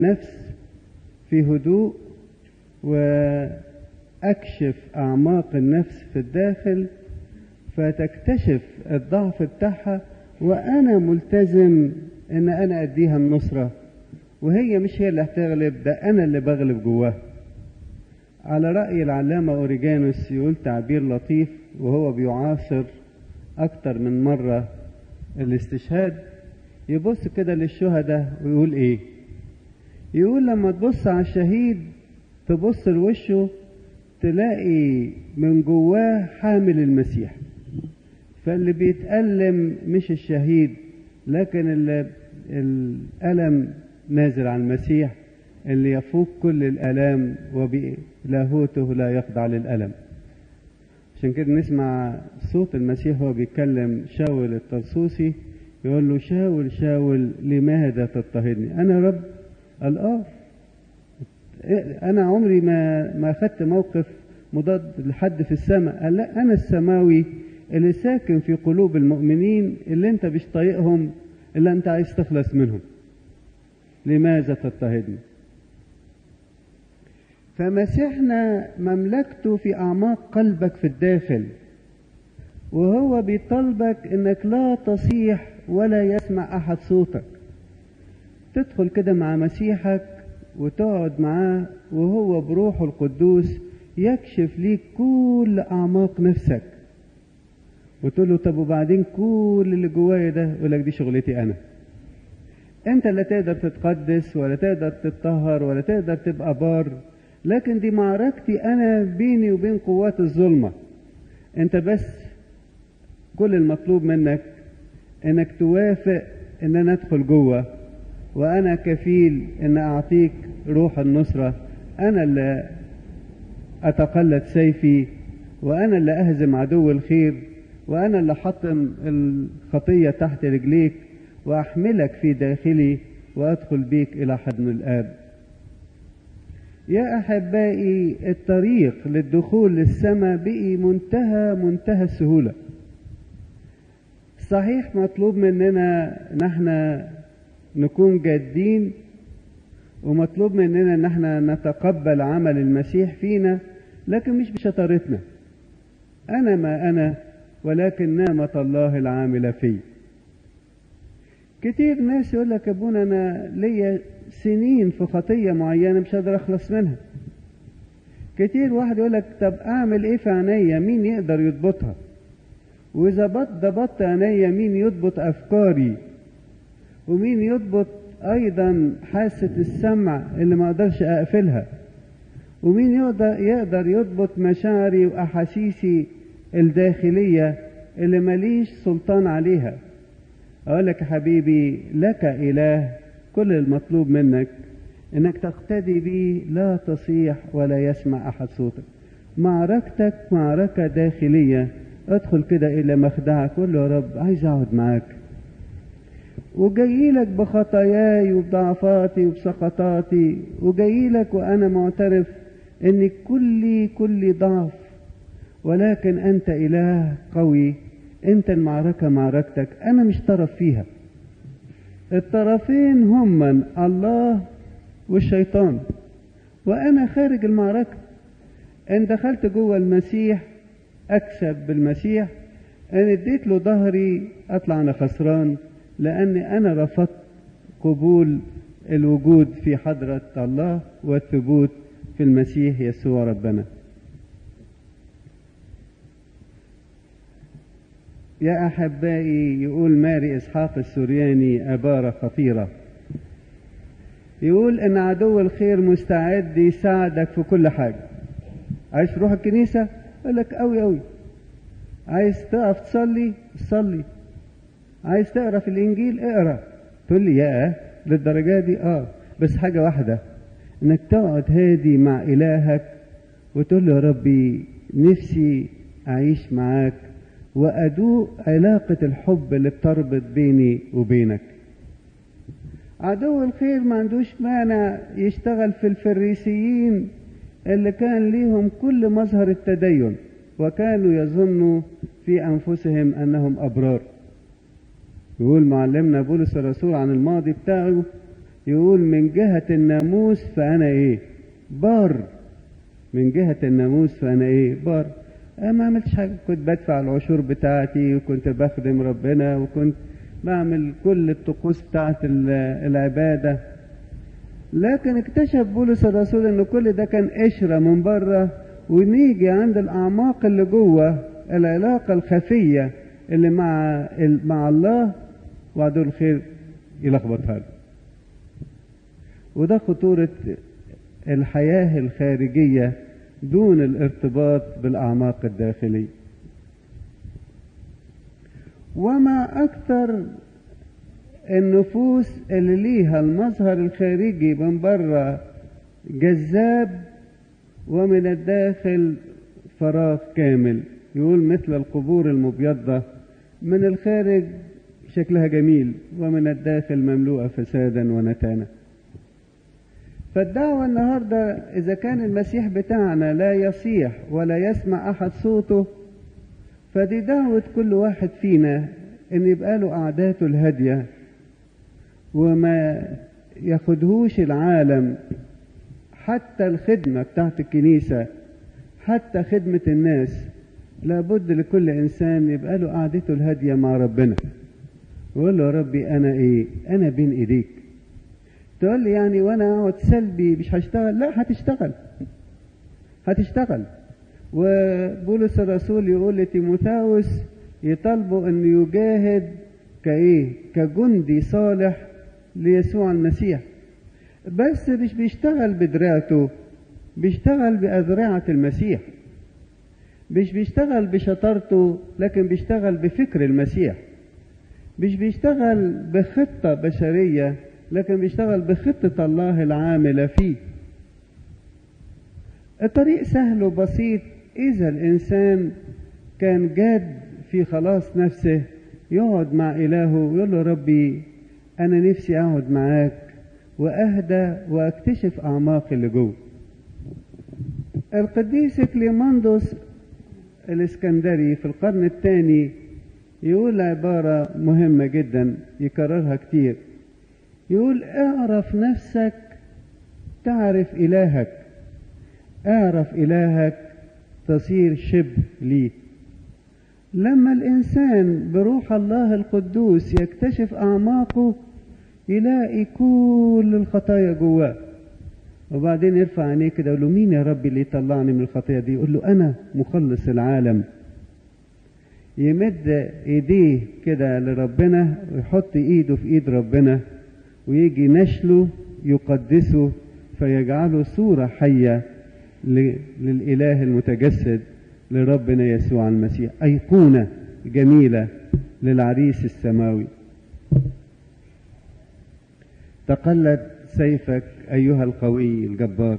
نفس في هدوء وأكشف أعماق النفس في الداخل فتكتشف الضعف بتاعها وأنا ملتزم إن أنا أديها النصرة وهي مش هي اللي هتغلب ده أنا اللي بغلب جواها على رأي العلامة أوريجانوس يقول تعبير لطيف وهو بيعاصر أكتر من مرة الاستشهاد يبص كده للشهداء ويقول إيه يقول لما تبص على الشهيد تبص لوشه تلاقي من جواه حامل المسيح فاللي بيتألم مش الشهيد لكن اللي الألم نازل على المسيح اللي يفوق كل الآلام وبلاهوته لا يخضع للألم عشان كده نسمع صوت المسيح وهو بيتكلم شاول الطرسوسي يقول له شاول شاول لماذا تضطهدني أنا رب الآه أنا عمري ما ما أخدت موقف مضاد لحد في السماء قال لا أنا السماوي اللي ساكن في قلوب المؤمنين اللي أنت مش طايقهم اللي أنت عايز تخلص منهم لماذا تضطهدني فمسيحنا مملكته في أعماق قلبك في الداخل وهو بيطلبك انك لا تصيح ولا يسمع احد صوتك تدخل كده مع مسيحك وتقعد معاه وهو بروحه القدوس يكشف ليك كل اعماق نفسك وتقول له طب وبعدين كل اللي جوايا ده يقول لك دي شغلتي انا انت لا تقدر تتقدس ولا تقدر تتطهر ولا تقدر تبقى بار لكن دي معركتي انا بيني وبين قوات الظلمه انت بس كل المطلوب منك انك توافق ان انا ادخل جوه وانا كفيل ان اعطيك روح النصره انا اللي اتقلد سيفي وانا اللي اهزم عدو الخير وانا اللي حطم الخطيه تحت رجليك واحملك في داخلي وادخل بيك الى حضن الاب يا احبائي الطريق للدخول للسماء بقي منتهى منتهى السهوله صحيح مطلوب مننا نحن نكون جادين ومطلوب مننا ان احنا نتقبل عمل المسيح فينا لكن مش بشطارتنا انا ما انا ولكن نعمة الله العاملة في كتير ناس يقول لك يا ابونا انا ليا سنين في خطية معينة مش قادر اخلص منها كتير واحد يقول لك طب اعمل ايه في عينيا مين يقدر يضبطها واذا ضبطت عينيا مين يضبط افكاري ومين يضبط ايضا حاسة السمع اللي ما اقدرش اقفلها ومين يقدر يقدر يضبط مشاعري واحاسيسي الداخلية اللي ماليش سلطان عليها اقول لك يا حبيبي لك اله كل المطلوب منك انك تقتدي بيه لا تصيح ولا يسمع احد صوتك معركتك معركة داخلية ادخل كده الى مخدعك قول له يا رب عايز اقعد معاك وجاي لك بخطاياي وبضعفاتي وبسقطاتي وجاي لك وانا معترف ان كلي كلي ضعف ولكن انت اله قوي انت المعركه معركتك انا مش طرف فيها الطرفين هما الله والشيطان وانا خارج المعركه ان دخلت جوه المسيح اكسب بالمسيح ان اديت له ظهري اطلع انا خسران لاني انا رفضت قبول الوجود في حضره الله والثبوت في المسيح يسوع ربنا يا احبائي يقول ماري اسحاق السورياني عباره خطيره يقول ان عدو الخير مستعد يساعدك في كل حاجه عايز تروح الكنيسه يقول لك قوي قوي عايز تقف تصلي صلي عايز تقرا في الانجيل اقرا تقول لي يا للدرجه دي اه بس حاجه واحده انك تقعد هادي مع الهك وتقول له يا ربي نفسي اعيش معاك وادوق علاقه الحب اللي بتربط بيني وبينك عدو الخير ما عندوش مانع يشتغل في الفريسيين اللي كان ليهم كل مظهر التدين وكانوا يظنوا في انفسهم انهم ابرار يقول معلمنا بولس الرسول عن الماضي بتاعه يقول من جهة الناموس فأنا إيه بار من جهة الناموس فأنا إيه بار أنا ما عملتش حاجة كنت بدفع العشور بتاعتي وكنت بخدم ربنا وكنت بعمل كل الطقوس بتاعت العبادة لكن اكتشف بولس الرسول ان كل ده كان قشرة من بره ونيجي عند الأعماق اللي جوه العلاقة الخفية اللي مع مع الله وعدو الخير يلخبطها له وده خطورة الحياة الخارجية دون الارتباط بالأعماق الداخلية وما أكثر النفوس اللي ليها المظهر الخارجي من بره جذاب ومن الداخل فراغ كامل يقول مثل القبور المبيضة من الخارج شكلها جميل ومن الداخل مملوءة فسادا ونتانا فالدعوة النهاردة إذا كان المسيح بتاعنا لا يصيح ولا يسمع أحد صوته فدي دعوة كل واحد فينا إن يبقى له قعداته الهادية وما ياخدهوش العالم حتى الخدمة بتاعت الكنيسة حتى خدمة الناس لابد لكل إنسان يبقى له قعدته الهادية مع ربنا ويقول له يا ربي أنا إيه أنا بين إيديك تقول لي يعني وأنا أقعد سلبي مش هشتغل لا هتشتغل هتشتغل وبولس الرسول يقول لتيموثاوس يطالبه أن يجاهد كإيه كجندي صالح ليسوع المسيح بس مش بيشتغل بدراعته بيشتغل بأذرعة المسيح مش بيشتغل بشطارته لكن بيشتغل بفكر المسيح مش بيشتغل بخطة بشرية لكن بيشتغل بخطة الله العاملة فيه الطريق سهل وبسيط إذا الإنسان كان جاد في خلاص نفسه يقعد مع إلهه ويقول له ربي أنا نفسي أقعد معاك وأهدى وأكتشف أعماق اللي جوه القديس كليماندوس الإسكندري في القرن الثاني يقول عبارة مهمة جدا يكررها كتير يقول اعرف نفسك تعرف إلهك اعرف إلهك تصير شبه ليه لما الإنسان بروح الله القدوس يكتشف أعماقه يلاقي كل الخطايا جواه وبعدين يرفع عينيه كده يقول له مين يا ربي اللي يطلعني من الخطيه دي يقول له انا مخلص العالم يمد ايديه كده لربنا ويحط ايده في ايد ربنا ويجي نشله يقدسه فيجعله صورة حية للإله المتجسد لربنا يسوع المسيح أيقونة جميلة للعريس السماوي تقلد سيفك أيها القوي الجبار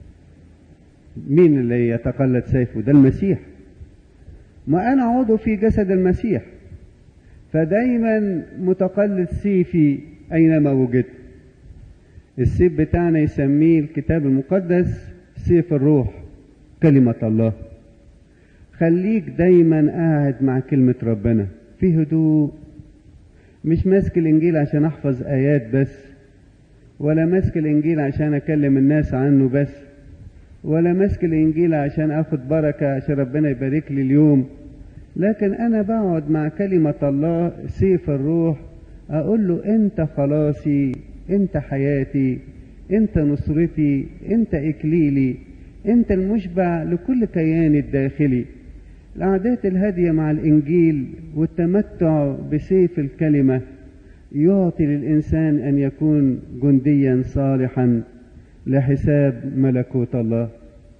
مين اللي يتقلد سيفه ده المسيح ما أنا عضو في جسد المسيح فدايما متقلد سيفي أينما وجدت السيف بتاعنا يسميه الكتاب المقدس سيف الروح كلمة الله خليك دايما قاعد مع كلمة ربنا في هدوء مش ماسك الإنجيل عشان أحفظ آيات بس ولا ماسك الإنجيل عشان أكلم الناس عنه بس ولا ماسك الإنجيل عشان أخد بركة عشان ربنا يبارك لي اليوم لكن أنا بقعد مع كلمة الله سيف الروح أقول له أنت خلاصي أنت حياتي أنت نصرتي أنت إكليلي أنت المشبع لكل كياني الداخلي العادات الهادية مع الإنجيل والتمتع بسيف الكلمة يعطي للإنسان أن يكون جنديا صالحا لحساب ملكوت الله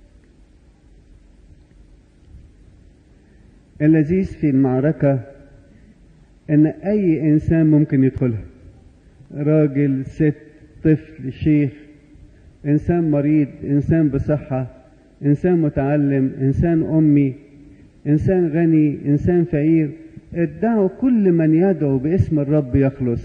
اللذيذ في المعركة أن أي إنسان ممكن يدخلها راجل ست طفل شيخ إنسان مريض إنسان بصحة إنسان متعلم إنسان أمي إنسان غني إنسان فقير ادعوا كل من يدعو باسم الرب يخلص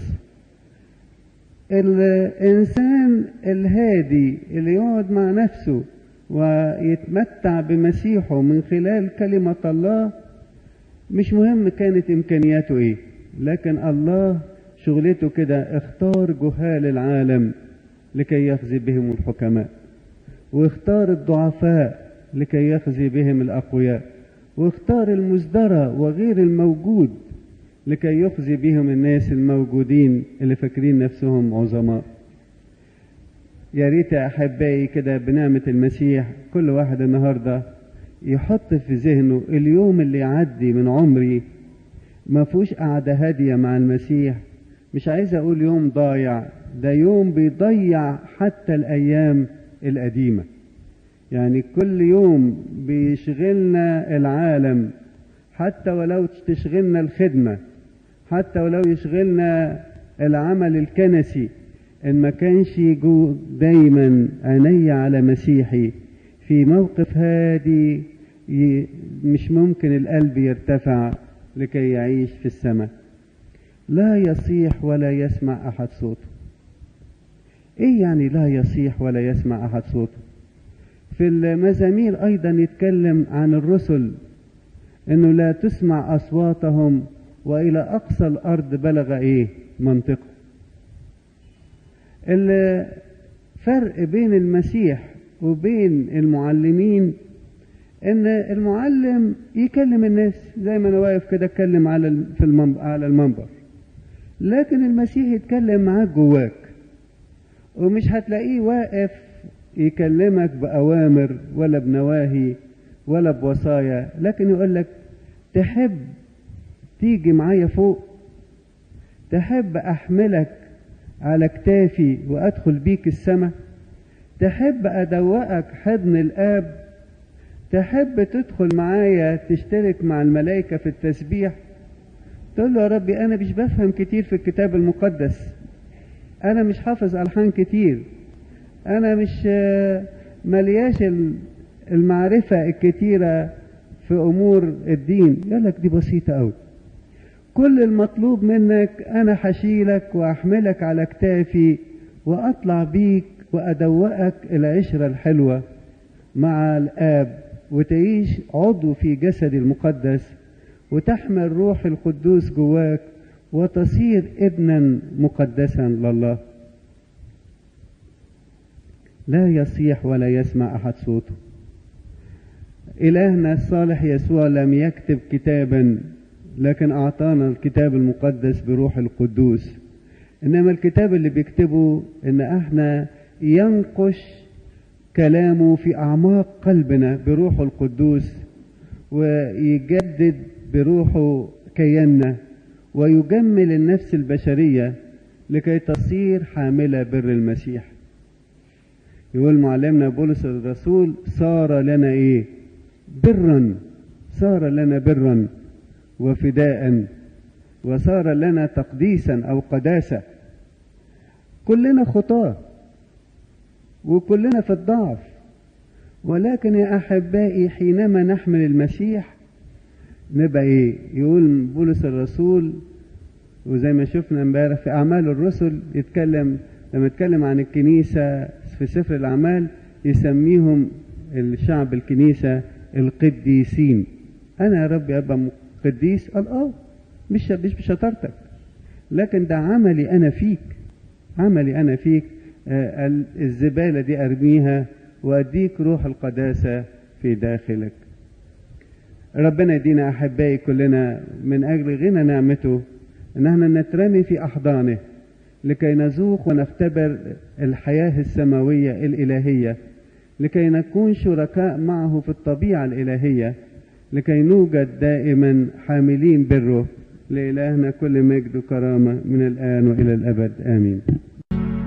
الإنسان الهادي اللي يقعد مع نفسه ويتمتع بمسيحه من خلال كلمة الله مش مهم كانت إمكانياته إيه لكن الله شغلته كده اختار جهال العالم لكي يخزي بهم الحكماء واختار الضعفاء لكي يخزي بهم الأقوياء واختار المزدرى وغير الموجود لكي يخزي بهم الناس الموجودين اللي فاكرين نفسهم عظماء يا ريت يا احبائي كده بنعمه المسيح كل واحد النهارده يحط في ذهنه اليوم اللي يعدي من عمري ما فيهوش قعده هاديه مع المسيح مش عايز اقول يوم ضايع ده يوم بيضيع حتى الايام القديمه يعني كل يوم بيشغلنا العالم حتى ولو تشغلنا الخدمه حتى ولو يشغلنا العمل الكنسي ان ما كانش جو دايما عيني على مسيحي في موقف هادي مش ممكن القلب يرتفع لكي يعيش في السماء لا يصيح ولا يسمع احد صوته ايه يعني لا يصيح ولا يسمع احد صوته في المزامير ايضا يتكلم عن الرسل انه لا تسمع اصواتهم والى اقصى الارض بلغ ايه منطقه الفرق بين المسيح وبين المعلمين ان المعلم يكلم الناس زي ما انا واقف كده اتكلم على في المنبر على المنبر لكن المسيح يتكلم معاك جواك ومش هتلاقيه واقف يكلمك بأوامر ولا بنواهي ولا بوصايا لكن يقول لك تحب تيجي معايا فوق تحب أحملك على كتافي وأدخل بيك السماء تحب أدوقك حضن الآب تحب تدخل معايا تشترك مع الملائكة في التسبيح تقول له يا ربي أنا مش بفهم كتير في الكتاب المقدس أنا مش حافظ ألحان كتير أنا مش ملياش المعرفة الكتيرة في أمور الدين يقول لك دي بسيطة أوي كل المطلوب منك أنا حشيلك وأحملك على كتافي وأطلع بيك وأدوقك العشرة الحلوة مع الآب وتعيش عضو في جسدي المقدس وتحمل روح القدوس جواك وتصير ابنا مقدسا لله لا يصيح ولا يسمع احد صوته الهنا الصالح يسوع لم يكتب كتابا لكن اعطانا الكتاب المقدس بروح القدوس انما الكتاب اللي بيكتبه ان احنا ينقش كلامه في اعماق قلبنا بروح القدوس ويجدد بروحه كياننا ويجمل النفس البشريه لكي تصير حامله بر المسيح يقول معلمنا بولس الرسول صار لنا ايه برا صار لنا برا وفداء وصار لنا تقديسا او قداسه كلنا خطاه وكلنا في الضعف ولكن يا احبائي حينما نحمل المسيح نبقى ايه يقول بولس الرسول وزي ما شفنا امبارح في اعمال الرسل يتكلم لما يتكلم عن الكنيسه في سفر الأعمال يسميهم الشعب الكنيسة القديسين أنا يا رب أبقى قديس قال آه مش مش بشطارتك لكن ده عملي أنا فيك عملي أنا فيك آه الزبالة دي أرميها وأديك روح القداسة في داخلك ربنا يدينا أحبائي كلنا من أجل غنى نعمته إن احنا نترمي في أحضانه لكي نذوق ونختبر الحياة السماوية الإلهية لكي نكون شركاء معه في الطبيعة الإلهية لكي نوجد دائما حاملين بره لإلهنا كل مجد وكرامة من الآن وإلى الأبد آمين